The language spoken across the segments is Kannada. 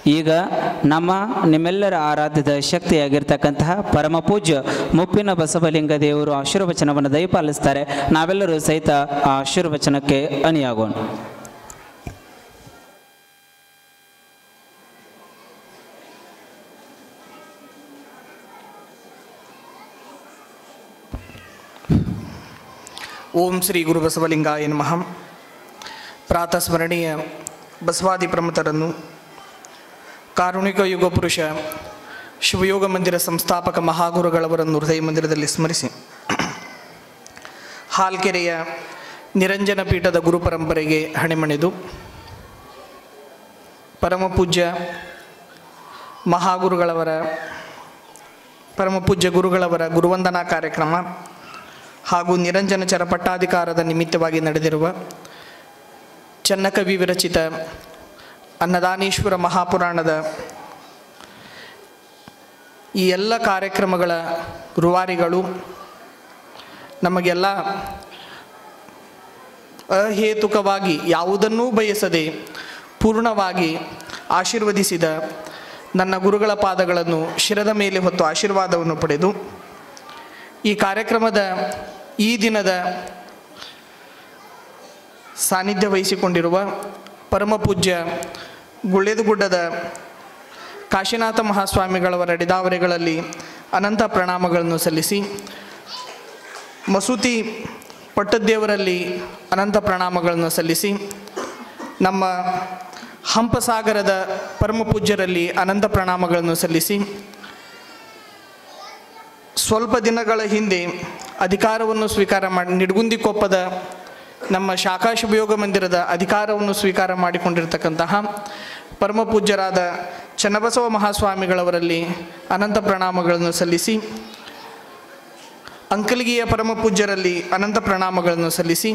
ಈಗ ನಮ್ಮ ನಿಮ್ಮೆಲ್ಲರ ಆರಾಧ್ಯದ ಶಕ್ತಿಯಾಗಿರ್ತಕ್ಕಂತಹ ಪರಮ ಪೂಜ್ಯ ಮುಪ್ಪಿನ ಬಸವಲಿಂಗ ದೇವರು ಆಶೀರ್ವಚನವನ್ನು ದಯಪಾಲಿಸ್ತಾರೆ ನಾವೆಲ್ಲರೂ ಸಹಿತ ಆ ಆಶೀರ್ವಚನಕ್ಕೆ ಅಣಿಯಾಗೋಣ ಓಂ ಶ್ರೀ ಗುರು ಬಸವಲಿಂಗಾಯ ನಮಃ ಪ್ರಾತಃ ಸ್ಮರಣೀಯ ಬಸವಾದಿ ಪ್ರಮುಖರನ್ನು ಕಾರುಣಿಕ ಯುಗ ಪುರುಷ ಶಿವಯೋಗ ಮಂದಿರ ಸಂಸ್ಥಾಪಕ ಮಹಾಗುರುಗಳವರನ್ನು ಹೃದಯ ಮಂದಿರದಲ್ಲಿ ಸ್ಮರಿಸಿ ಹಾಲ್ಕೆರೆಯ ನಿರಂಜನ ಪೀಠದ ಗುರು ಪರಂಪರೆಗೆ ಹಣೆಮಣಿದು ಪರಮ ಪೂಜ್ಯ ಮಹಾಗುರುಗಳವರ ಪರಮ ಪೂಜ್ಯ ಗುರುಗಳವರ ಗುರುವಂದನಾ ಕಾರ್ಯಕ್ರಮ ಹಾಗೂ ನಿರಂಜನಚರ ಪಟ್ಟಾಧಿಕಾರದ ನಿಮಿತ್ತವಾಗಿ ನಡೆದಿರುವ ಚನ್ನಕವಿ ವಿರಚಿತ ಅನ್ನದಾನೇಶ್ವರ ಮಹಾಪುರಾಣದ ಈ ಎಲ್ಲ ಕಾರ್ಯಕ್ರಮಗಳ ರೂವಾರಿಗಳು ನಮಗೆಲ್ಲ ಅಹೇತುಕವಾಗಿ ಯಾವುದನ್ನೂ ಬಯಸದೆ ಪೂರ್ಣವಾಗಿ ಆಶೀರ್ವದಿಸಿದ ನನ್ನ ಗುರುಗಳ ಪಾದಗಳನ್ನು ಶಿರದ ಮೇಲೆ ಹೊತ್ತು ಆಶೀರ್ವಾದವನ್ನು ಪಡೆದು ಈ ಕಾರ್ಯಕ್ರಮದ ಈ ದಿನದ ಸಾನ್ನಿಧ್ಯ ವಹಿಸಿಕೊಂಡಿರುವ ಪರಮ ಪೂಜ್ಯ ಗುಳ್ಳೆದುಗುಡ್ಡದ ಕಾಶಿನಾಥ ಮಹಾಸ್ವಾಮಿಗಳವರ ಅಡಿದಾವರೆಗಳಲ್ಲಿ ಅನಂತ ಪ್ರಣಾಮಗಳನ್ನು ಸಲ್ಲಿಸಿ ಮಸೂತಿ ಪಟ್ಟದ್ದೇವರಲ್ಲಿ ಅನಂತ ಪ್ರಣಾಮಗಳನ್ನು ಸಲ್ಲಿಸಿ ನಮ್ಮ ಹಂಪಸಾಗರದ ಪರಮ ಪೂಜ್ಯರಲ್ಲಿ ಅನಂತ ಪ್ರಣಾಮಗಳನ್ನು ಸಲ್ಲಿಸಿ ಸ್ವಲ್ಪ ದಿನಗಳ ಹಿಂದೆ ಅಧಿಕಾರವನ್ನು ಸ್ವೀಕಾರ ಮಾಡಿ ನಿಡಗುಂದಿಕೊಪ್ಪದ ನಮ್ಮ ಶಾಖಾ ಶಿವಯೋಗ ಮಂದಿರದ ಅಧಿಕಾರವನ್ನು ಸ್ವೀಕಾರ ಮಾಡಿಕೊಂಡಿರ್ತಕ್ಕಂತಹ ಪರಮ ಪೂಜ್ಯರಾದ ಚನ್ನಬಸವ ಮಹಾಸ್ವಾಮಿಗಳವರಲ್ಲಿ ಅನಂತ ಪ್ರಣಾಮಗಳನ್ನು ಸಲ್ಲಿಸಿ ಅಂಕಲ್ಗಿಯ ಪರಮ ಪೂಜ್ಯರಲ್ಲಿ ಅನಂತ ಪ್ರಣಾಮಗಳನ್ನು ಸಲ್ಲಿಸಿ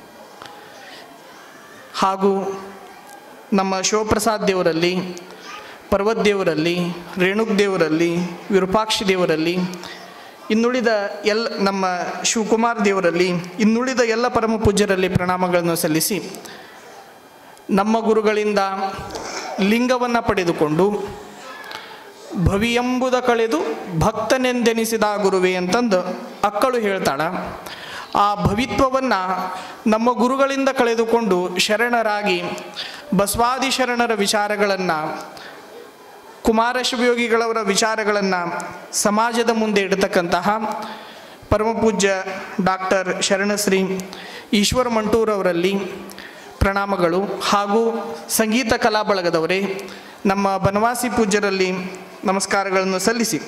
ಹಾಗೂ ನಮ್ಮ ಶಿವಪ್ರಸಾದ್ ದೇವರಲ್ಲಿ ಪರ್ವತ್ ದೇವರಲ್ಲಿ ರೇಣುಕ್ ದೇವರಲ್ಲಿ ವಿರೂಪಾಕ್ಷಿ ದೇವರಲ್ಲಿ ಇನ್ನುಳಿದ ಎಲ್ಲ ನಮ್ಮ ಶಿವಕುಮಾರ್ ದೇವರಲ್ಲಿ ಇನ್ನುಳಿದ ಎಲ್ಲ ಪರಮ ಪೂಜ್ಯರಲ್ಲಿ ಪ್ರಣಾಮಗಳನ್ನು ಸಲ್ಲಿಸಿ ನಮ್ಮ ಗುರುಗಳಿಂದ ಲಿಂಗವನ್ನು ಪಡೆದುಕೊಂಡು ಭವಿಯೆಂಬುದ ಕಳೆದು ಭಕ್ತನೆಂದೆನಿಸಿದ ಗುರುವೇ ಅಂತಂದು ಅಕ್ಕಳು ಹೇಳ್ತಾಳ ಆ ಭವಿತ್ವವನ್ನು ನಮ್ಮ ಗುರುಗಳಿಂದ ಕಳೆದುಕೊಂಡು ಶರಣರಾಗಿ ಬಸವಾದಿ ಶರಣರ ವಿಚಾರಗಳನ್ನು ಕುಮಾರ ಶಿವಯೋಗಿಗಳವರ ವಿಚಾರಗಳನ್ನು ಸಮಾಜದ ಮುಂದೆ ಇಡತಕ್ಕಂತಹ ಪರಮಪೂಜ್ಯ ಡಾಕ್ಟರ್ ಶರಣಶ್ರೀ ಈಶ್ವರ ಮಂಟೂರವರಲ್ಲಿ ಪ್ರಣಾಮಗಳು ಹಾಗೂ ಸಂಗೀತ ಕಲಾ ಬಳಗದವರೇ ನಮ್ಮ ಬನವಾಸಿ ಪೂಜ್ಯರಲ್ಲಿ ನಮಸ್ಕಾರಗಳನ್ನು ಸಲ್ಲಿಸಿ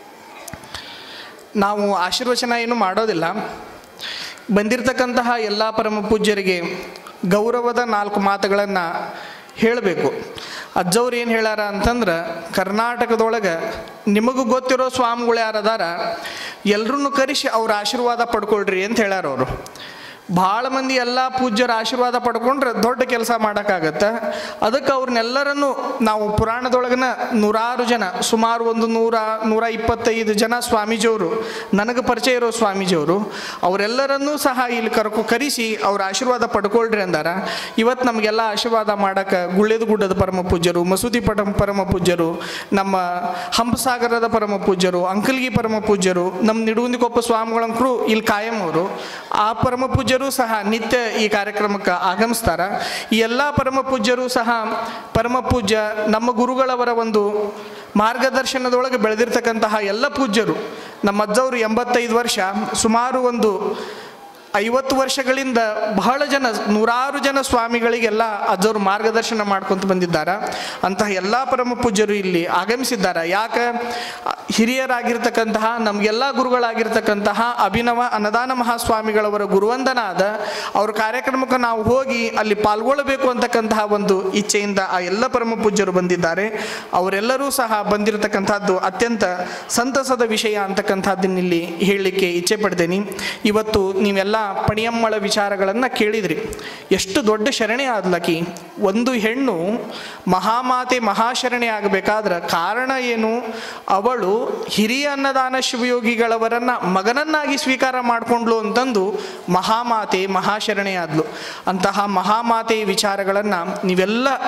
ನಾವು ಆಶೀರ್ವಚನ ಏನು ಮಾಡೋದಿಲ್ಲ ಬಂದಿರತಕ್ಕಂತಹ ಎಲ್ಲ ಪರಮ ಪೂಜ್ಯರಿಗೆ ಗೌರವದ ನಾಲ್ಕು ಮಾತುಗಳನ್ನು ಹೇಳಬೇಕು ಅಜ್ಜವ್ರು ಏನು ಹೇಳ್ಯಾರ ಅಂತಂದ್ರೆ ಕರ್ನಾಟಕದೊಳಗೆ ನಿಮಗೂ ಗೊತ್ತಿರೋ ಸ್ವಾಮಿಗಳು ಯಾರದಾರ ಎಲ್ರನ್ನೂ ಕರೆಸಿ ಅವ್ರ ಆಶೀರ್ವಾದ ಪಡ್ಕೊಳ್ರಿ ಅಂತ ಹೇಳ್ಯಾರ ಅವರು ಭಾಳ ಮಂದಿ ಎಲ್ಲ ಪೂಜ್ಯರ ಆಶೀರ್ವಾದ ಪಡ್ಕೊಂಡ್ರೆ ದೊಡ್ಡ ಕೆಲಸ ಮಾಡೋಕ್ಕಾಗತ್ತೆ ಅದಕ್ಕೆ ಅವ್ರನ್ನೆಲ್ಲರನ್ನು ನಾವು ಪುರಾಣದೊಳಗನ ನೂರಾರು ಜನ ಸುಮಾರು ಒಂದು ನೂರ ನೂರ ಇಪ್ಪತ್ತೈದು ಜನ ಸ್ವಾಮೀಜಿಯವರು ನನಗೆ ಪರಿಚಯ ಇರೋ ಸ್ವಾಮೀಜಿಯವರು ಅವರೆಲ್ಲರನ್ನೂ ಸಹ ಇಲ್ಲಿ ಕರ್ಕೊ ಕರೆಸಿ ಅವ್ರ ಆಶೀರ್ವಾದ ಪಡ್ಕೊಳ್ರಿ ಅಂದಾರ ಇವತ್ತು ನಮಗೆಲ್ಲ ಆಶೀರ್ವಾದ ಮಾಡೋಕೆ ಗುಳ್ಳೆದು ಗುಡ್ಡದ ಪರಮ ಪೂಜ್ಯರು ಮಸೂತಿ ಪಟ ಪರಮ ಪೂಜ್ಯರು ನಮ್ಮ ಹಂಪಸಾಗರದ ಪರಮ ಪೂಜ್ಯರು ಅಂಕಲ್ಗಿ ಪರಮ ಪೂಜ್ಯರು ನಮ್ಮ ನಿಡುಗುಂದಿಕೊಪ್ಪ ಸ್ವಾಮಿಗಳಂಕರು ಇಲ್ಲಿ ಕಾಯಂ ಅವರು ಆ ಪರಮ ಪೂಜ್ಯರು ಸಹ ನಿತ್ಯ ಈ ಕಾರ್ಯಕ್ರಮಕ್ಕೆ ಆಗಮಿಸ್ತಾರ ಈ ಎಲ್ಲ ಪರಮ ಪೂಜ್ಯರು ಸಹ ಪರಮ ಪೂಜ್ಯ ನಮ್ಮ ಗುರುಗಳವರ ಒಂದು ಮಾರ್ಗದರ್ಶನದೊಳಗೆ ಬೆಳೆದಿರ್ತಕ್ಕಂತಹ ಎಲ್ಲ ಪೂಜ್ಯರು ನಮ್ಮ ಅಜ್ಜವರು ಎಂಬತ್ತೈದು ವರ್ಷ ಸುಮಾರು ಒಂದು ಐವತ್ತು ವರ್ಷಗಳಿಂದ ಬಹಳ ಜನ ನೂರಾರು ಜನ ಸ್ವಾಮಿಗಳಿಗೆಲ್ಲ ಅಜ್ಜವರು ಮಾರ್ಗದರ್ಶನ ಮಾಡ್ಕೊಂತ ಬಂದಿದ್ದಾರೆ ಅಂತಹ ಎಲ್ಲ ಪರಮ ಪೂಜ್ಯರು ಇಲ್ಲಿ ಆಗಮಿಸಿದ್ದಾರೆ ಯಾಕೆ ಹಿರಿಯರಾಗಿರ್ತಕ್ಕಂತಹ ನಮಗೆಲ್ಲ ಗುರುಗಳಾಗಿರ್ತಕ್ಕಂತಹ ಅಭಿನವ ಅನ್ನದಾನ ಮಹಾಸ್ವಾಮಿಗಳವರ ಗುರುವಂದನ ಆದ ಅವ್ರ ಕಾರ್ಯಕ್ರಮಕ್ಕೆ ನಾವು ಹೋಗಿ ಅಲ್ಲಿ ಪಾಲ್ಗೊಳ್ಳಬೇಕು ಅಂತಕ್ಕಂತಹ ಒಂದು ಇಚ್ಛೆಯಿಂದ ಆ ಎಲ್ಲ ಪರಮ ಪೂಜ್ಯರು ಬಂದಿದ್ದಾರೆ ಅವರೆಲ್ಲರೂ ಸಹ ಬಂದಿರತಕ್ಕಂಥದ್ದು ಅತ್ಯಂತ ಸಂತಸದ ವಿಷಯ ಅಂತಕ್ಕಂಥದ್ದನ್ನ ಇಲ್ಲಿ ಹೇಳಲಿಕ್ಕೆ ಇಚ್ಛೆ ಪಡ್ತೇನೆ ಇವತ್ತು ನೀವೆಲ್ಲ ಪಣಿಯಮ್ಮಳ ವಿಚಾರಗಳನ್ನು ಕೇಳಿದ್ರಿ ಎಷ್ಟು ದೊಡ್ಡ ಶರಣೆ ಆದ್ಲಕಿ ಒಂದು ಹೆಣ್ಣು ಮಹಾಮಾತೆ ಮಹಾಶರಣೆ ಆಗಬೇಕಾದ್ರೆ ಕಾರಣ ಏನು ಅವಳು ಹಿರಿಯ ಅನ್ನದಾನ ಶಿವಯೋಗಿಗಳವರನ್ನ ಮಗನನ್ನಾಗಿ ಸ್ವೀಕಾರ ಮಾಡಿಕೊಂಡ್ಲು ಅಂತಂದು ಮಹಾಮಾತೆ ಮಹಾಶರಣೆ ಆದ್ಲು ಅಂತಹ ಮಹಾಮಾತೆಯ ವಿಚಾರಗಳನ್ನು ನೀವೆಲ್ಲ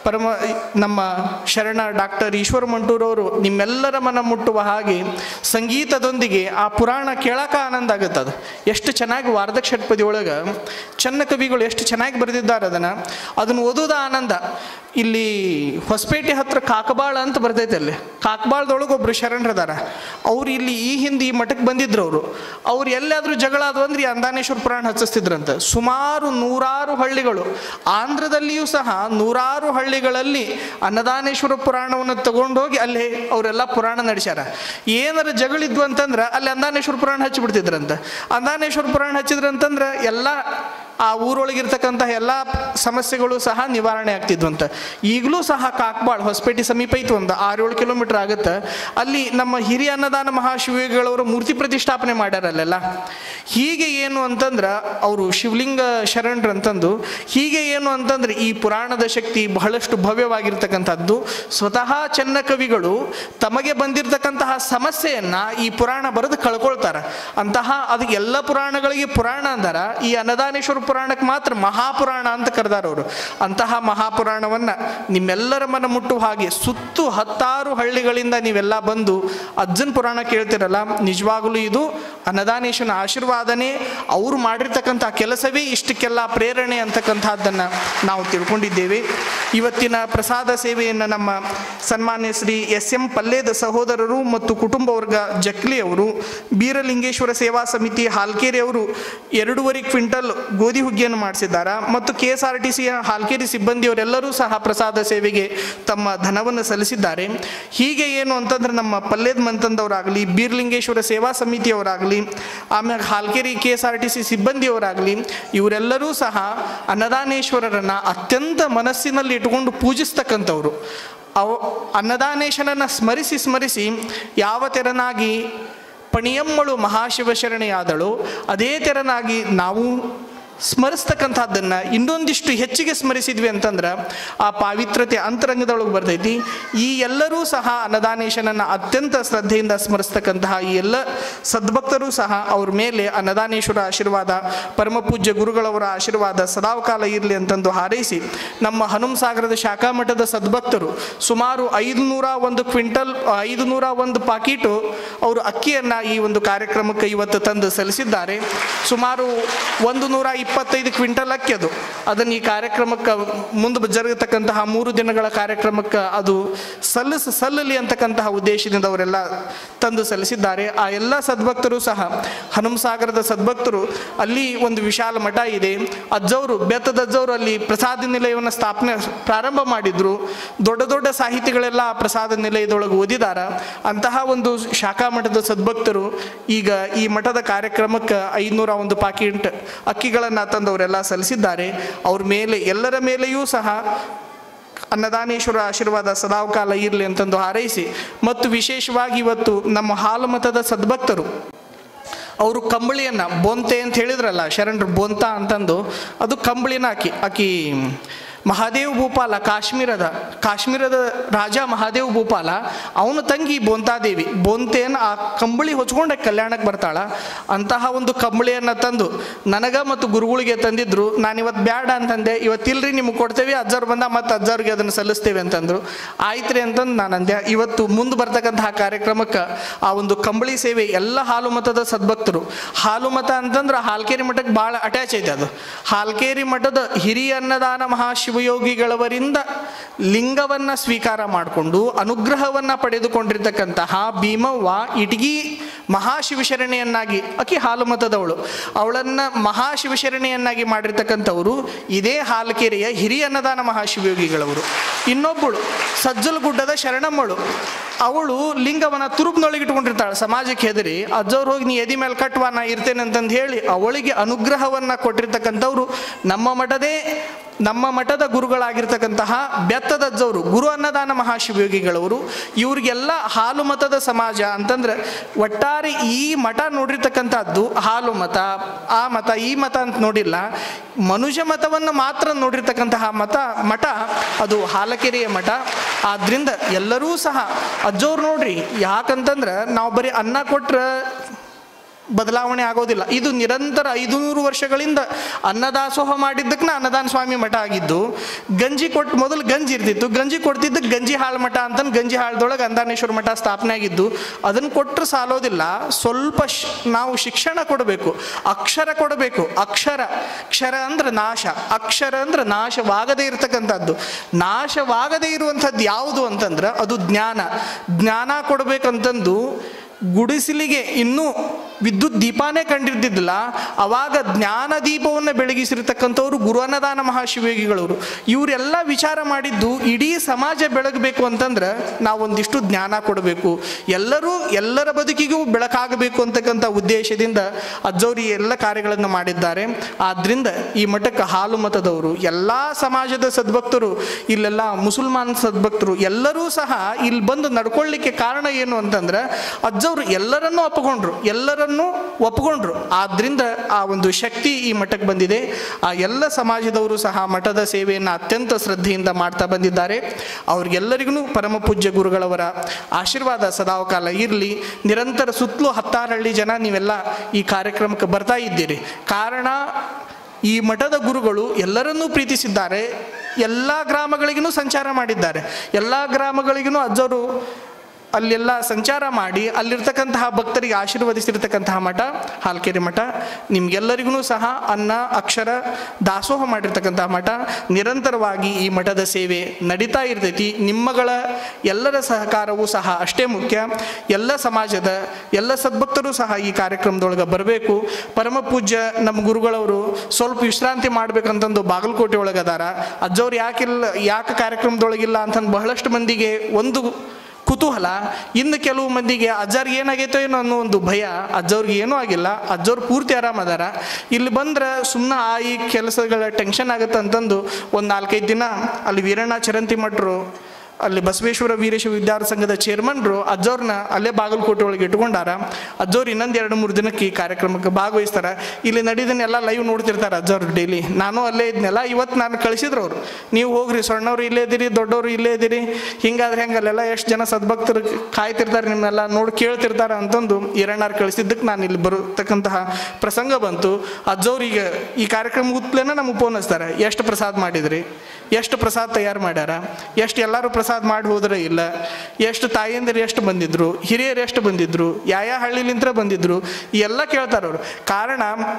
ಪರಮ ನಮ್ಮ ಶರಣ ಡಾಕ್ಟರ್ ಈಶ್ವರ ಮಂಟೂರವರು ನಿಮ್ಮೆಲ್ಲರ ಮನ ಮುಟ್ಟುವ ಹಾಗೆ ಸಂಗೀತದೊಂದಿಗೆ ಆ ಪುರಾಣ ಕೇಳಕ ಆನಂದ ಆಗುತ್ತದು ಎಷ್ಟು ಚೆನ್ನಾಗಿ ವಾರ್ಧಕ ಷಟ್ಪದಿ ಒಳಗೆ ಚೆನ್ನ ಕವಿಗಳು ಎಷ್ಟು ಚೆನ್ನಾಗಿ ಬರೆದಿದ್ದಾರೆ ಅದನ್ನು ಅದನ್ನು ಓದೋದ ಆನಂದ ಇಲ್ಲಿ ಹೊಸಪೇಟೆ ಹತ್ರ ಕಾಕಬಾಳ ಅಂತ ಬರ್ತೈತೆ ಅಲ್ಲಿ ಕಾಕಬಾಳದೊಳಗೆ ಒಬ್ರು ಶರಣರದಾರ ಅವ್ರು ಇಲ್ಲಿ ಈ ಹಿಂದೆ ಈ ಮಠಕ್ಕೆ ಬಂದಿದ್ರು ಅವರು ಅವ್ರು ಎಲ್ಲಾದ್ರೂ ಜಗಳ ಅದು ಅಂದ್ರೆ ಈ ಅಂದಾನೇಶ್ವರ ಪುರಾಣ ಹಚ್ಚಿಸ್ತಿದ್ರಂತ ಸುಮಾರು ನೂರಾರು ಹಳ್ಳಿಗಳು ಆಂಧ್ರದಲ್ಲಿಯೂ ಸಹ ನೂರಾರು ಹಳ್ಳಿಗಳಲ್ಲಿ ಅನ್ನದಾನೇಶ್ವರ ಪುರಾಣವನ್ನು ತಗೊಂಡೋಗಿ ಅಲ್ಲಿ ಅವರೆಲ್ಲ ಪುರಾಣ ನಡೆಸ್ಯಾರ ಏನಾರ ಜಗಳಿದ್ವು ಅಂತಂದ್ರೆ ಅಲ್ಲಿ ಅಂದಾನೇಶ್ವರ ಪುರಾಣ ಹಚ್ಚಿಬಿಡ್ತಿದ್ರಂತ ಅಂದಾನೇಶ್ವರ ಪುರಾಣ ಹಚ್ಚಿದ್ರಂತಂದ್ರೆ ಎಲ್ಲ ಆ ಊರೊಳಗಿರ್ತಕ್ಕಂತಹ ಎಲ್ಲ ಸಮಸ್ಯೆಗಳು ಸಹ ನಿವಾರಣೆ ಆಗ್ತಿದ್ವು ಅಂತ ಈಗಲೂ ಸಹ ಕಾಕ್ಬಾಳ್ ಹೊಸಪೇಟೆ ಸಮೀಪ ಐತು ಒಂದು ಆರೇಳು ಕಿಲೋಮೀಟರ್ ಆಗುತ್ತೆ ಅಲ್ಲಿ ನಮ್ಮ ಹಿರಿಯ ಅನ್ನದಾನ ಮಹಾಶಿವಗಳವರ ಮೂರ್ತಿ ಪ್ರತಿಷ್ಠಾಪನೆ ಮಾಡ್ಯಾರ ಅಲ್ಲೆಲ್ಲ ಹೀಗೆ ಏನು ಅಂತಂದ್ರೆ ಅವರು ಶಿವಲಿಂಗ ಶರಣರು ಅಂತಂದು ಹೀಗೆ ಏನು ಅಂತಂದ್ರೆ ಈ ಪುರಾಣದ ಶಕ್ತಿ ಬಹಳಷ್ಟು ಭವ್ಯವಾಗಿರ್ತಕ್ಕಂಥದ್ದು ಸ್ವತಃ ಚೆನ್ನ ಕವಿಗಳು ತಮಗೆ ಬಂದಿರತಕ್ಕಂತಹ ಸಮಸ್ಯೆಯನ್ನ ಈ ಪುರಾಣ ಬರೆದು ಕಳ್ಕೊಳ್ತಾರೆ ಅಂತಹ ಅದು ಎಲ್ಲ ಪುರಾಣಗಳಿಗೆ ಪುರಾಣ ಅಂದಾರ ಈ ಅನ್ನದಾನೇಶ್ವರ ಪುರಾಣಕ್ಕೆ ಮಾತ್ರ ಮಹಾಪುರಾಣ ಅಂತ ಕರೆದಾರ ಅವರು ಅಂತಹ ಮಹಾಪುರಾಣವನ್ನ ನಿಮ್ಮೆಲ್ಲರ ಮನ ಮುಟ್ಟುವ ಹಾಗೆ ಸುತ್ತು ಹತ್ತಾರು ಹಳ್ಳಿಗಳಿಂದ ನೀವೆಲ್ಲ ಬಂದು ಅಜ್ಜನ್ ಪುರಾಣ ಕೇಳ್ತಿರಲ್ಲ ನಿಜವಾಗಲೂ ಇದು ಅನ್ನದಾನೇಶನ ಆಶೀರ್ವಾದನೇ ಅವರು ಮಾಡಿರ್ತಕ್ಕಂಥ ಕೆಲಸವೇ ಇಷ್ಟಕ್ಕೆಲ್ಲ ಪ್ರೇರಣೆ ಅಂತಕ್ಕಂಥದ್ದನ್ನು ನಾವು ತಿಳ್ಕೊಂಡಿದ್ದೇವೆ ಇವತ್ತಿನ ಪ್ರಸಾದ ಸೇವೆಯನ್ನು ನಮ್ಮ ಸನ್ಮಾನ್ಯ ಶ್ರೀ ಎಸ್ ಎಂ ಪಲ್ಲೇದ ಸಹೋದರರು ಮತ್ತು ಕುಟುಂಬ ವರ್ಗ ಜಕ್ಲಿ ಅವರು ಬೀರಲಿಂಗೇಶ್ವರ ಸೇವಾ ಸಮಿತಿ ಹಾಲ್ಕೇರಿ ಅವರು ಎರಡೂವರೆ ಕ್ವಿಂಟಲ್ ಗೋಧಿ ಹುಗ್ಗಿಯನ್ನು ಮಾಡಿಸಿದ್ದಾರೆ ಮತ್ತು ಕೆ ಎಸ್ ಆರ್ ಟಿ ಸಿಯ ಹಾಲ್ಕೇರಿ ಸಿಬ್ಬಂದಿಯವರೆಲ್ಲರೂ ಸಹ ಪ್ರಸಾದ ಸೇವೆಗೆ ತಮ್ಮ ಧನವನ್ನು ಸಲ್ಲಿಸಿದ್ದಾರೆ ಹೀಗೆ ಏನು ಅಂತಂದ್ರೆ ನಮ್ಮ ಪಲ್ಲೇದ್ ಮಂತಂದವರಾಗಲಿ ಬೀರ್ಲಿಂಗೇಶ್ವರ ಸೇವಾ ಸಮಿತಿಯವರಾಗಲಿ ಆಮೇಲೆ Halkeri K S R T C ಸಿಬ್ಬಂದಿಯವರಾಗಲಿ ಇವರೆಲ್ಲರೂ ಸಹ ಅನ್ನದಾನೇಶ್ವರರನ್ನ ಅತ್ಯಂತ ಮನಸ್ಸಿನಲ್ಲಿ ಇಟ್ಟುಕೊಂಡು ಪೂಜಿಸ್ತಕ್ಕಂಥವ್ರು ಅವ ಅನ್ನದಾನೇಶನನ್ನು ಸ್ಮರಿಸಿ ಸ್ಮರಿಸಿ ಯಾವ ತೆರನಾಗಿ ಪಣಿಯಮ್ಮಳು ಮಹಾಶಿವಶರಣೆಯಾದಳು ಅದೇ ತೆರನಾಗಿ ನಾವು ಸ್ಮರಿಸ್ತಕ್ಕಂಥದ್ದನ್ನು ಇನ್ನೊಂದಿಷ್ಟು ಹೆಚ್ಚಿಗೆ ಸ್ಮರಿಸಿದ್ವಿ ಅಂತಂದ್ರೆ ಆ ಪಾವಿತ್ರತೆ ಅಂತರಂಗದೊಳಗೆ ಬರ್ತೈತಿ ಈ ಎಲ್ಲರೂ ಸಹ ಅನ್ನದಾನೇಶನನ್ನು ಅತ್ಯಂತ ಶ್ರದ್ಧೆಯಿಂದ ಸ್ಮರಿಸ್ತಕ್ಕಂತಹ ಈ ಎಲ್ಲ ಸದ್ಭಕ್ತರು ಸಹ ಅವ್ರ ಮೇಲೆ ಅನ್ನದಾನೇಶ್ವರ ಆಶೀರ್ವಾದ ಪರಮ ಪೂಜ್ಯ ಗುರುಗಳವರ ಆಶೀರ್ವಾದ ಸದಾವಕಾಲ ಇರಲಿ ಅಂತಂದು ಹಾರೈಸಿ ನಮ್ಮ ಹನುಮ ಸಾಗರದ ಶಾಖಾ ಮಠದ ಸದ್ಭಕ್ತರು ಸುಮಾರು ಐದುನೂರ ಒಂದು ಕ್ವಿಂಟಲ್ ಐದುನೂರ ಒಂದು ಪಾಕೀಟು ಅವರು ಅಕ್ಕಿಯನ್ನು ಈ ಒಂದು ಕಾರ್ಯಕ್ರಮಕ್ಕೆ ಇವತ್ತು ತಂದು ಸಲ್ಲಿಸಿದ್ದಾರೆ ಸುಮಾರು ಒಂದು ನೂರ ಇಪ್ಪತ್ತೈದು ಕ್ವಿಂಟಲ್ ಅಕ್ಕಿ ಅದು ಅದನ್ನು ಈ ಕಾರ್ಯಕ್ರಮಕ್ಕೆ ಮುಂದೆ ಜರುಗತಕ್ಕಂತಹ ಮೂರು ದಿನಗಳ ಕಾರ್ಯಕ್ರಮಕ್ಕೆ ಅದು ಸಲ್ಲಿಸ ಸಲ್ಲಲಿ ಅಂತಕ್ಕಂತಹ ಉದ್ದೇಶದಿಂದ ಅವರೆಲ್ಲ ತಂದು ಸಲ್ಲಿಸಿದ್ದಾರೆ ಆ ಎಲ್ಲ ಸದ್ಭಕ್ತರು ಸಹ ಹನುಮಸಾಗರದ ಸದ್ಭಕ್ತರು ಅಲ್ಲಿ ಒಂದು ವಿಶಾಲ ಮಠ ಇದೆ ಅಜ್ಜವರು ಬೆತ್ತದ ಅಜ್ಜವರು ಅಲ್ಲಿ ಪ್ರಸಾದ ನಿಲಯವನ್ನು ಸ್ಥಾಪನೆ ಪ್ರಾರಂಭ ಮಾಡಿದ್ರು ದೊಡ್ಡ ದೊಡ್ಡ ಸಾಹಿತಿಗಳೆಲ್ಲ ಆ ಪ್ರಸಾದ ನಿಲಯದೊಳಗೆ ಓದಿದಾರ ಅಂತಹ ಒಂದು ಶಾಖಾ ಮಠದ ಸದ್ಭಕ್ತರು ಈಗ ಈ ಮಠದ ಕಾರ್ಯಕ್ರಮಕ್ಕೆ ಐನೂರ ಒಂದು ಪಾಕಿಟ್ ಅಕ್ಕಿಗಳನ್ನು ತಂದವರೆಲ್ಲ ಸಲ್ಲಿಸಿದ್ದಾರೆ ಅವ್ರ ಮೇಲೆ ಎಲ್ಲರ ಮೇಲೆಯೂ ಸಹ ಅನ್ನದಾನೇಶ್ವರ ಆಶೀರ್ವಾದ ಸದಾವಕಾಲ ಇರಲಿ ಅಂತಂದು ಹಾರೈಸಿ ಮತ್ತು ವಿಶೇಷವಾಗಿ ಇವತ್ತು ನಮ್ಮ ಹಾಲು ಮತದ ಸದ್ಭಕ್ತರು ಅವರು ಕಂಬಳಿಯನ್ನು ಬೊಂತೆ ಅಂತ ಹೇಳಿದ್ರಲ್ಲ ಶರಣರು ಬೊಂತ ಅಂತಂದು ಅದು ಕಂಬಳಿನ ಆಕಿ ಆಕಿ ಮಹಾದೇವ್ ಭೂಪಾಲ ಕಾಶ್ಮೀರದ ಕಾಶ್ಮೀರದ ರಾಜ ಮಹಾದೇವ್ ಭೂಪಾಲ ಅವನ ತಂಗಿ ಬೊಂತಾದೇವಿ ಬೊಂತೆಯನ್ನು ಆ ಕಂಬಳಿ ಹೊಚ್ಕೊಂಡೆ ಕಲ್ಯಾಣಕ್ಕೆ ಬರ್ತಾಳ ಅಂತಹ ಒಂದು ಕಂಬಳಿಯನ್ನು ತಂದು ನನಗ ಮತ್ತು ಗುರುಗಳಿಗೆ ತಂದಿದ್ರು ನಾನು ಇವತ್ತು ಬ್ಯಾಡ ಅಂತಂದೆ ಇವತ್ತಿಲ್ರಿ ನಿಮ್ಗೆ ಕೊಡ್ತೇವೆ ಅಜ್ಜವ್ರು ಬಂದ ಮತ್ತು ಅಜ್ಜವ್ರಿಗೆ ಅದನ್ನು ಸಲ್ಲಿಸ್ತೇವೆ ಅಂತಂದ್ರು ಆಯ್ತ್ರಿ ಅಂತಂದು ನಾನು ಅಂದೆ ಇವತ್ತು ಮುಂದೆ ಬರ್ತಕ್ಕಂತಹ ಕಾರ್ಯಕ್ರಮಕ್ಕೆ ಆ ಒಂದು ಕಂಬಳಿ ಸೇವೆ ಎಲ್ಲ ಹಾಲು ಮತದ ಸದ್ಭಕ್ತರು ಹಾಲು ಮತ ಅಂತಂದ್ರೆ ಹಾಲ್ಕೇರಿ ಮಠಕ್ಕೆ ಭಾಳ ಅಟ್ಯಾಚ್ ಐತೆ ಅದು ಹಾಲ್ಕೇರಿ ಮಠದ ಹಿರಿಯ ಅನ್ನದಾನ ಮಹಾಶಿವಯೋಗಿಗಳವರಿಂದ ಲಿಂಗವನ್ನ ಸ್ವೀಕಾರ ಮಾಡಿಕೊಂಡು ಅನುಗ್ರಹವನ್ನ ಪಡೆದುಕೊಂಡಿರ್ತಕ್ಕಂತಹ ಭೀಮವ್ವ ಇಟಗಿ ಮಹಾಶಿವಶರಣೆಯನ್ನಾಗಿ ಆಕಿ ಹಾಲು ಮತದವಳು ಅವಳನ್ನ ಮಹಾಶಿವಶರಣೆಯನ್ನಾಗಿ ಮಾಡಿರ್ತಕ್ಕಂಥವರು ಇದೇ ಹಾಲ್ಕೆರೆಯ ಹಿರಿಯ ಅನ್ನದಾನ ಮಹಾಶಿವಯೋಗಿಗಳವರು ಇನ್ನೊಬ್ಬಳು ಸಜ್ಜಲಗುಡ್ಡದ ಶರಣಮ್ಮಳು ಅವಳು ಲಿಂಗವನ್ನ ತುರುಬ್ನೊಳಗೆ ಇಟ್ಕೊಂಡಿರ್ತಾಳೆ ಸಮಾಜಕ್ಕೆ ಹೆದರಿ ಅಜ್ಜವ್ರು ಹೋಗಿ ನೀ ಎದಿ ಮೇಲೆ ಕಟ್ಟುವ ನಾ ಇರ್ತೇನೆ ಅಂತಂದು ಹೇಳಿ ಅವಳಿಗೆ ಅನುಗ್ರಹವನ್ನ ಕೊಟ್ಟಿರ್ತಕ್ಕಂಥವ್ರು ನಮ್ಮ ಮಠದೇ ನಮ್ಮ ಮಠದ ಗುರುಗಳಾಗಿರ್ತಕ್ಕಂತಹ ಬೆತ್ತದಜ್ಜವರು ಗುರು ಅನ್ನದಾನ ಮಹಾಶಿವಯೋಗಿಗಳವರು ಇವ್ರಿಗೆಲ್ಲ ಹಾಲು ಮತದ ಸಮಾಜ ಅಂತಂದ್ರೆ ಒಟ್ಟಾರೆ ಈ ಮಠ ನೋಡಿರ್ತಕ್ಕಂಥದ್ದು ಹಾಲು ಮತ ಆ ಮತ ಈ ಮತ ಅಂತ ನೋಡಿಲ್ಲ ಮನುಷ್ಯ ಮತವನ್ನು ಮಾತ್ರ ನೋಡಿರ್ತಕ್ಕಂತಹ ಮತ ಮಠ ಅದು ಹಾಲಕೆರೆಯ ಮಠ ಆದ್ರಿಂದ ಎಲ್ಲರೂ ಸಹ ಅಜ್ಜವ್ರು ನೋಡ್ರಿ ಯಾಕಂತಂದ್ರೆ ನಾವು ಬರೀ ಅನ್ನ ಕೊಟ್ರೆ ಬದಲಾವಣೆ ಆಗೋದಿಲ್ಲ ಇದು ನಿರಂತರ ಐದುನೂರು ವರ್ಷಗಳಿಂದ ಅನ್ನದಾಸೋಹ ಮಾಡಿದ್ದಕ್ಕೆ ಅನ್ನದಾನ ಸ್ವಾಮಿ ಮಠ ಆಗಿದ್ದು ಗಂಜಿ ಕೊಟ್ಟು ಮೊದಲು ಗಂಜಿ ಇರ್ತಿತ್ತು ಗಂಜಿ ಕೊಡ್ತಿದ್ದಕ್ಕೆ ಗಂಜಿ ಹಾಳು ಮಠ ಅಂತ ಗಂಜಿ ಹಾಳ್ದೊಳಗೆ ಅಂದಾನೇಶ್ವರ ಮಠ ಸ್ಥಾಪನೆ ಆಗಿದ್ದು ಅದನ್ನು ಕೊಟ್ಟರೆ ಸಾಲೋದಿಲ್ಲ ಸ್ವಲ್ಪ ಶ್- ನಾವು ಶಿಕ್ಷಣ ಕೊಡಬೇಕು ಅಕ್ಷರ ಕೊಡಬೇಕು ಅಕ್ಷರ ಕ್ಷರ ಅಂದ್ರೆ ನಾಶ ಅಕ್ಷರ ಅಂದ್ರೆ ನಾಶವಾಗದೇ ಇರತಕ್ಕಂಥದ್ದು ನಾಶವಾಗದೇ ಇರುವಂಥದ್ದು ಯಾವುದು ಅಂತಂದ್ರೆ ಅದು ಜ್ಞಾನ ಜ್ಞಾನ ಕೊಡಬೇಕಂತಂದು ಗುಡಿಸಲಿಗೆ ಇನ್ನೂ ವಿದ್ಯುತ್ ದೀಪಾನೇ ಕಂಡಿರ್ತಿದ್ದಿಲ್ಲ ಅವಾಗ ಜ್ಞಾನ ದೀಪವನ್ನು ಬೆಳಗಿಸಿರ್ತಕ್ಕಂಥವ್ರು ಗುರು ಅನ್ನದಾನ ಮಹಾಶಿವಯೋಗಿಗಳವರು ಇವರೆಲ್ಲ ವಿಚಾರ ಮಾಡಿದ್ದು ಇಡೀ ಸಮಾಜ ಬೆಳಗಬೇಕು ಅಂತಂದ್ರೆ ನಾವೊಂದಿಷ್ಟು ಜ್ಞಾನ ಕೊಡಬೇಕು ಎಲ್ಲರೂ ಎಲ್ಲರ ಬದುಕಿಗೂ ಬೆಳಕಾಗಬೇಕು ಅಂತಕ್ಕಂಥ ಉದ್ದೇಶದಿಂದ ಅಜ್ಜವ್ರು ಈ ಎಲ್ಲ ಕಾರ್ಯಗಳನ್ನು ಮಾಡಿದ್ದಾರೆ ಆದ್ದರಿಂದ ಈ ಮಠಕ್ಕೆ ಹಾಲು ಮತದವರು ಎಲ್ಲ ಸಮಾಜದ ಸದ್ಭಕ್ತರು ಇಲ್ಲೆಲ್ಲ ಮುಸಲ್ಮಾನ್ ಸದ್ಭಕ್ತರು ಎಲ್ಲರೂ ಸಹ ಇಲ್ಲಿ ಬಂದು ನಡ್ಕೊಳ್ಳಿಕ್ಕೆ ಕಾರಣ ಏನು ಅಂತಂದ್ರೆ ಅಜ್ಜವ್ರು ಎಲ್ಲರನ್ನೂ ಒಪ್ಪಿಕೊಂಡ್ರು ಎಲ್ಲರನ್ನೂ ಒಪ್ಪಿಕೊಂಡ್ರು ಆದ್ರಿಂದ ಆ ಒಂದು ಶಕ್ತಿ ಈ ಮಠಕ್ಕೆ ಬಂದಿದೆ ಆ ಎಲ್ಲ ಸಮಾಜದವರು ಸಹ ಮಠದ ಸೇವೆಯನ್ನು ಅತ್ಯಂತ ಶ್ರದ್ಧೆಯಿಂದ ಮಾಡ್ತಾ ಬಂದಿದ್ದಾರೆ ಅವ್ರಿಗೆಲ್ಲರಿಗೂ ಪರಮ ಪೂಜ್ಯ ಗುರುಗಳವರ ಆಶೀರ್ವಾದ ಸದಾವಕಾಲ ಇರಲಿ ನಿರಂತರ ಸುತ್ತಲೂ ಹತ್ತಾರು ಹಳ್ಳಿ ಜನ ನೀವೆಲ್ಲ ಈ ಕಾರ್ಯಕ್ರಮಕ್ಕೆ ಬರ್ತಾ ಇದ್ದೀರಿ ಕಾರಣ ಈ ಮಠದ ಗುರುಗಳು ಎಲ್ಲರನ್ನೂ ಪ್ರೀತಿಸಿದ್ದಾರೆ ಎಲ್ಲ ಗ್ರಾಮಗಳಿಗೂ ಸಂಚಾರ ಮಾಡಿದ್ದಾರೆ ಎಲ್ಲ ಗ್ರಾಮಗಳಿಗೂ ಅಜ್ಜವರು ಅಲ್ಲೆಲ್ಲ ಸಂಚಾರ ಮಾಡಿ ಅಲ್ಲಿರ್ತಕ್ಕಂತಹ ಭಕ್ತರಿಗೆ ಆಶೀರ್ವದಿಸಿರ್ತಕ್ಕಂತಹ ಮಠ ಹಾಲ್ಕೆರೆ ಮಠ ನಿಮ್ಗೆಲ್ಲರಿಗೂ ಸಹ ಅನ್ನ ಅಕ್ಷರ ದಾಸೋಹ ಮಾಡಿರ್ತಕ್ಕಂತಹ ಮಠ ನಿರಂತರವಾಗಿ ಈ ಮಠದ ಸೇವೆ ನಡೀತಾ ಇರ್ತೈತಿ ನಿಮ್ಮಗಳ ಎಲ್ಲರ ಸಹಕಾರವೂ ಸಹ ಅಷ್ಟೇ ಮುಖ್ಯ ಎಲ್ಲ ಸಮಾಜದ ಎಲ್ಲ ಸದ್ಭಕ್ತರು ಸಹ ಈ ಕಾರ್ಯಕ್ರಮದೊಳಗೆ ಬರಬೇಕು ಪರಮ ಪೂಜ್ಯ ನಮ್ಮ ಗುರುಗಳವರು ಸ್ವಲ್ಪ ವಿಶ್ರಾಂತಿ ಮಾಡ್ಬೇಕಂತಂದು ಬಾಗಲಕೋಟೆ ಒಳಗೆ ಅದಾರ ಅಜ್ಜವ್ರು ಯಾಕಿಲ್ಲ ಯಾಕೆ ಕಾರ್ಯಕ್ರಮದೊಳಗಿಲ್ಲ ಅಂತಂದು ಬಹಳಷ್ಟು ಮಂದಿಗೆ ಒಂದು ಕುತೂಹಲ ಇನ್ನು ಕೆಲವು ಮಂದಿಗೆ ಅಜ್ಜಾರ್ಗೆ ಏನಾಗೈತೋ ಏನೋ ಅನ್ನೋ ಒಂದು ಭಯ ಅಜ್ಜವ್ರಿಗೆ ಏನೂ ಆಗಿಲ್ಲ ಅಜ್ಜವ್ರು ಪೂರ್ತಿ ಆರಾಮದಾರ ಇಲ್ಲಿ ಬಂದ್ರೆ ಸುಮ್ಮನೆ ಆ ಈ ಕೆಲಸಗಳ ಟೆನ್ಷನ್ ಆಗುತ್ತೆ ಅಂತಂದು ಒಂದು ನಾಲ್ಕೈದು ದಿನ ಅಲ್ಲಿ ವೀರಣ್ಣ ಚರಂತಿ ಮಠರು ಅಲ್ಲಿ ಬಸವೇಶ್ವರ ವೀರೇಶ ವಿದ್ಯಾರ್ಥಿ ಸಂಘದ ಚೇರ್ಮನ್ರು ಅಜ್ಜವ್ರನ್ನ ಅಲ್ಲೇ ಬಾಗಲಕೋಟೆ ಒಳಗೆ ಇಟ್ಕೊಂಡಾರ ಅಜ್ಜವ್ರು ಇನ್ನೊಂದು ಎರಡು ಮೂರು ದಿನಕ್ಕೆ ಈ ಕಾರ್ಯಕ್ರಮಕ್ಕೆ ಭಾಗವಹಿಸ್ತಾರೆ ಇಲ್ಲಿ ನಡೆದನ್ನೆಲ್ಲ ಲೈವ್ ನೋಡ್ತಿರ್ತಾರೆ ಅಜ್ಜವ್ರು ಡೈಲಿ ನಾನು ಅಲ್ಲೇ ಇದ್ನೆಲ್ಲ ಇವತ್ತು ನಾನು ಕಳಿಸಿದ್ರು ಅವರು ನೀವು ಹೋಗ್ರಿ ಸಣ್ಣವ್ರು ಇಲ್ಲೇ ಇದ್ದೀರಿ ದೊಡ್ಡವರು ಇಲ್ಲೇ ಇದ್ದೀರಿ ಹಿಂಗಾದ್ರೆ ಹೆಂಗೆ ಅಲ್ಲೆಲ್ಲ ಎಷ್ಟು ಜನ ಸದ್ಭಕ್ತರು ಕಾಯ್ತಿರ್ತಾರೆ ನಿಮ್ಮೆಲ್ಲ ನೋಡಿ ಕೇಳ್ತಿರ್ತಾರೆ ಅಂತಂದು ಈರಣ್ಣಾರು ಕಳಿಸಿದ್ದಕ್ಕೆ ನಾನು ಇಲ್ಲಿ ಬರತಕ್ಕಂತಹ ಪ್ರಸಂಗ ಬಂತು ಅಜ್ಜವ್ರಿಗೆ ಈ ಕಾರ್ಯಕ್ರಮ ಉತ್ಲೇನ ನಮಗೆ ಫೋನ್ ಹಚ್ತಾರೆ ಎಷ್ಟು ಪ್ರಸಾದ ಮಾಡಿದ್ರಿ ಎಷ್ಟು ಪ್ರಸಾದ ತಯಾರು ಮಾಡ್ಯಾರ ಎಷ್ಟು ಎಲ್ಲರೂ ಪ್ರಸಾದ ಮಾಡಿ ಹೋದ್ರೆ ಇಲ್ಲ ಎಷ್ಟು ತಾಯಿಯಂದಿರು ಎಷ್ಟು ಬಂದಿದ್ರು ಹಿರಿಯರು ಎಷ್ಟು ಬಂದಿದ್ರು ಯಾವ ಹಳ್ಳಿಲಿಂತ್ರ ಬಂದಿದ್ರು ಈ ಎಲ್ಲ ಕೇಳ್ತಾರೆ ಅವರು ಕಾರಣ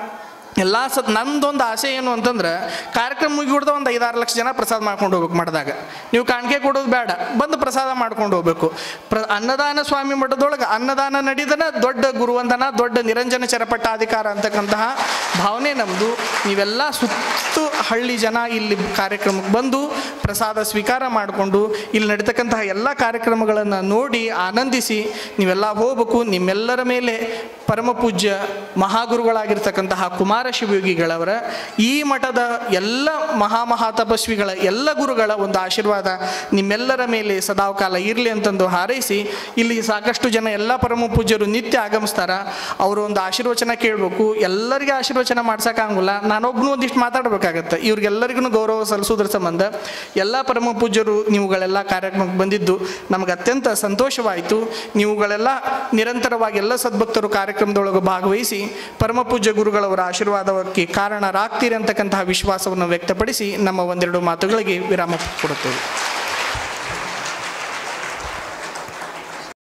ಎಲ್ಲ ಸತ್ ನಂದೊಂದು ಆಸೆ ಏನು ಅಂತಂದ್ರೆ ಕಾರ್ಯಕ್ರಮ ಮುಗಿಬಿಡ್ದ ಒಂದು ಐದಾರು ಲಕ್ಷ ಜನ ಪ್ರಸಾದ ಮಾಡ್ಕೊಂಡು ಹೋಗ್ಬೇಕು ಮಾಡಿದಾಗ ನೀವು ಕಾಣಿಕೆ ಕೊಡೋದು ಬೇಡ ಬಂದು ಪ್ರಸಾದ ಮಾಡ್ಕೊಂಡು ಹೋಗ್ಬೇಕು ಪ್ರ ಅನ್ನದಾನ ಸ್ವಾಮಿ ಮಠದೊಳಗೆ ಅನ್ನದಾನ ನಡೀದನ ದೊಡ್ಡ ಗುರುವಂದನ ದೊಡ್ಡ ನಿರಂಜನ ಚರಪಟ್ಟಾಧಿಕಾರ ಅಂತಕ್ಕಂತಹ ಭಾವನೆ ನಮ್ಮದು ನೀವೆಲ್ಲ ಸುತ್ತು ಹಳ್ಳಿ ಜನ ಇಲ್ಲಿ ಕಾರ್ಯಕ್ರಮಕ್ಕೆ ಬಂದು ಪ್ರಸಾದ ಸ್ವೀಕಾರ ಮಾಡಿಕೊಂಡು ಇಲ್ಲಿ ನಡೀತಕ್ಕಂತಹ ಎಲ್ಲ ಕಾರ್ಯಕ್ರಮಗಳನ್ನು ನೋಡಿ ಆನಂದಿಸಿ ನೀವೆಲ್ಲ ಹೋಗ್ಬೇಕು ನಿಮ್ಮೆಲ್ಲರ ಮೇಲೆ ಪರಮ ಪೂಜ್ಯ ಮಹಾಗುರುಗಳಾಗಿರ್ತಕ್ಕಂತಹ ಕುಮಾರ ಶಿವಯೋಗಿಗಳವರ ಈ ಮಠದ ಎಲ್ಲ ಮಹಾಮಹಾ ತಪಸ್ವಿಗಳ ಎಲ್ಲ ಗುರುಗಳ ಒಂದು ಆಶೀರ್ವಾದ ನಿಮ್ಮೆಲ್ಲರ ಮೇಲೆ ಸದಾಕಾಲ ಇರಲಿ ಅಂತಂದು ಹಾರೈಸಿ ಇಲ್ಲಿ ಸಾಕಷ್ಟು ಜನ ಎಲ್ಲ ಪರಮ ಪೂಜ್ಯರು ನಿತ್ಯ ಆಗಮಿಸ್ತಾರ ಅವರು ಒಂದು ಆಶೀರ್ವಚನ ಕೇಳಬೇಕು ಎಲ್ಲರಿಗೆ ಆಶೀರ್ವಚನ ಮಾಡ್ಸೋಕ್ಕಾಗಲ್ಲ ನಾನೊಬ್ಬನು ಒಂದಿಷ್ಟು ಮಾತಾಡಬೇಕಾಗತ್ತೆ ಇವ್ರಿಗೆಲ್ಲರಿಗೂ ಗೌರವ ಸಲ್ಲಿಸೋದ್ರ ಸಂಬಂಧ ಎಲ್ಲ ಪರಮ ಪೂಜ್ಯರು ನೀವುಗಳೆಲ್ಲ ಕಾರ್ಯಕ್ರಮಕ್ಕೆ ಬಂದಿದ್ದು ನಮಗೆ ಅತ್ಯಂತ ಸಂತೋಷವಾಯಿತು ನೀವುಗಳೆಲ್ಲ ನಿರಂತರವಾಗಿ ಎಲ್ಲ ಸದ್ಭಕ್ತರು ಕಾರ್ಯಕ್ರಮದೊಳಗೆ ಭಾಗವಹಿಸಿ ಪರಮ ಪೂಜ್ಯ ಗುರುಗಳವರ ಆಶೀರ್ವಾದಕ್ಕೆ ಕಾರಣರಾಗ್ತೀರಿ ಅಂತಕ್ಕಂತಹ ವಿಶ್ವಾಸವನ್ನು ವ್ಯಕ್ತಪಡಿಸಿ ನಮ್ಮ ಒಂದೆರಡು ಮಾತುಗಳಿಗೆ ವಿರಾಮ ಕೊಡುತ್ತೇವೆ